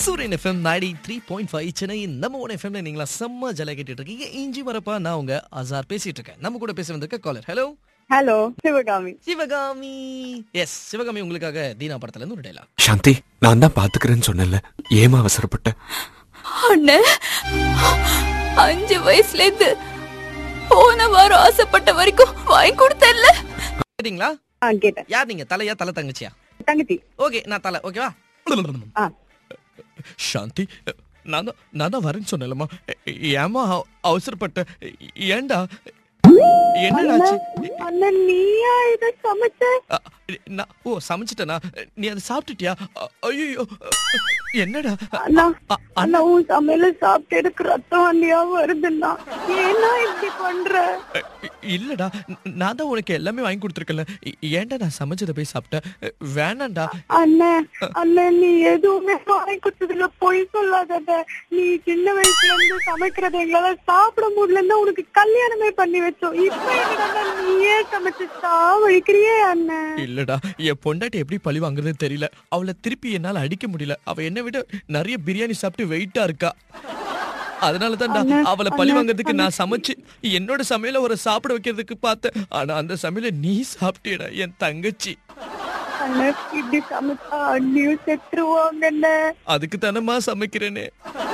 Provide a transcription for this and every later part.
சூரியன் எஃப்எம் நாடி three point five Chennai நம்ம ஒன் எஃப்எம்ல நீங்களா செம்ம ஜலை கேட்டுட்டு இருக்கீங்க இஞ்சி வரப்பா நான் உங்க அசார் பேசிட்டு இருக்கேன் நம்ம கூட பேச வந்திருக்க caller hello hello Sivakami Sivakami yes Sivakami உங்களுக்காக தீனா படத்துல இருந்து ஒரு டைலாக் சாந்தி நான் தான் பாத்துக்கிறேன்னு சொன்னேன்ல ஏமா அவசரப்பட்ட அண்ணே அஞ்சு வயசுல இருந்து போன வாரம் ஆசைப்பட்ட வரைக்கும் வாங்கி கொடுத்தேன்ல கேட்டீங்களா ஆ கேட்டேன் யார் நீங்க தலையா தலை தங்கச்சியா தங்கச்சி ஓகே நான் தலை ஓகேவா ஆ சாந்தி நான் தான் நான் தான் வரேன்னு சொன்னேன்லம்மா ஏமா அவசரப்பட்ட ஏன்டா என்னடாச்சு அண்ணன் நீயா இத சமைச்ச அ, நான் ஓ சமைச்சிட்டனா நீ அதை சாப்பிட்டுட்டியா ஐயோ என்னடா அண்ணா அ, அண்ணா உன் சமையல சாப்பிட்டு எனக்கு ரத்தம் வண்டியா வருதுண்ணா ஏன்னா இப்படி பண்ற இல்லடா நான் தான் உனக்கு எல்லாமே வாங்கி கொடுத்துருக்கல ஏன்டா நான் சமைச்சதை போய் சாப்பிட்டேன் வேணாம்டா அண்ணன் அண்ணன் நீ எதுவுமே வாங்கி கொடுத்ததுல பொய் சொல்லாதத நீ சின்ன வயசுல இருந்து சமைக்கிறத எங்களால சாப்பிட முடியலன்னா உனக்கு கல்யாணமே பண்ணி வச்சோம் இப்ப என்னடா நீயே சமைச்சு சாவழிக்கிறியே அண்ணன் இல்லடா என் பொண்டாட்டி எப்படி பழி வாங்குறதுன்னு தெரியல அவளை திருப்பி என்னால அடிக்க முடியல அவ என்னை விட நிறைய பிரியாணி சாப்பிட்டு வெயிட்டா இருக்கா அதனால தான்டா அவளை பழி வாங்குறதுக்கு நான் சமைச்சு என்னோட சமையல ஒரு சாப்பிட வைக்கிறதுக்கு பார்த்தேன் ஆனா அந்த சமையல நீ சாப்பிட்டியடா என் தங்கச்சி அண்ணன் இப்படி சமைச்சா அண்ணியும் செத்துருவாங்க அண்ணன் அதுக்கு தானம்மா சமைக்கிறேனே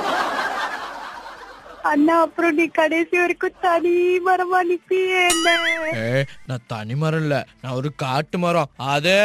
அண்ணா அப்புறம் நீ கடைசி வரைக்கும் தனி மரமா நிப்பியே என்ன ஏ நான் தனி மரம் இல்ல நான் ஒரு காட்டு மரம் அதே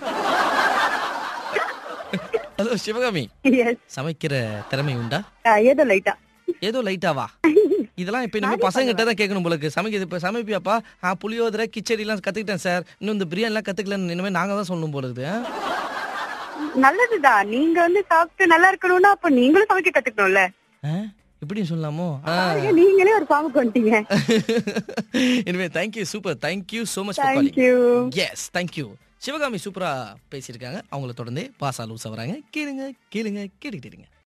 ஹலோ சிவகாமி எஸ் சமைக்கிற திறமை உண்டா ஏதோ லைட்டா ஏதோ லைட்டாவா இதெல்லாம் இப்ப நம்ம பசங்க கிட்ட தான் கேட்கணும் போல இருக்கு சமைக்கிறது இப்ப சமைப்பியாப்பா ஆ புளியோதரை கிச்சடி எல்லாம் கத்துக்கிட்டேன் சார் இன்னும் இந்த பிரியாணி எல்லாம் கத்துக்கலன்னு இனிமே நாங்க தான் சொல்லணும் போல இருக்குது ஆ? நல்லதுதான் நீங்க வந்து சாப்பிட்டு நல்லா இருக்கணும்னா அப்ப நீங்களும் சமைக்க கத்துக்கணும்ல ஆ? இப்படியும் சொல்லலாமோ பாருங்க, நீங்களே ஒரு பாம்புக்கு வந்துட்டீங்க இனிமே thank you super thank you so much for calling thank you yes thank you Sivakami சூப்பரா பேசியிருக்காங்க அவங்கள தொடர்ந்து பாசா லூஸ் வராங்க கேளுங்க கேளுங்க கேட்டுக்கிட்டு இருங்க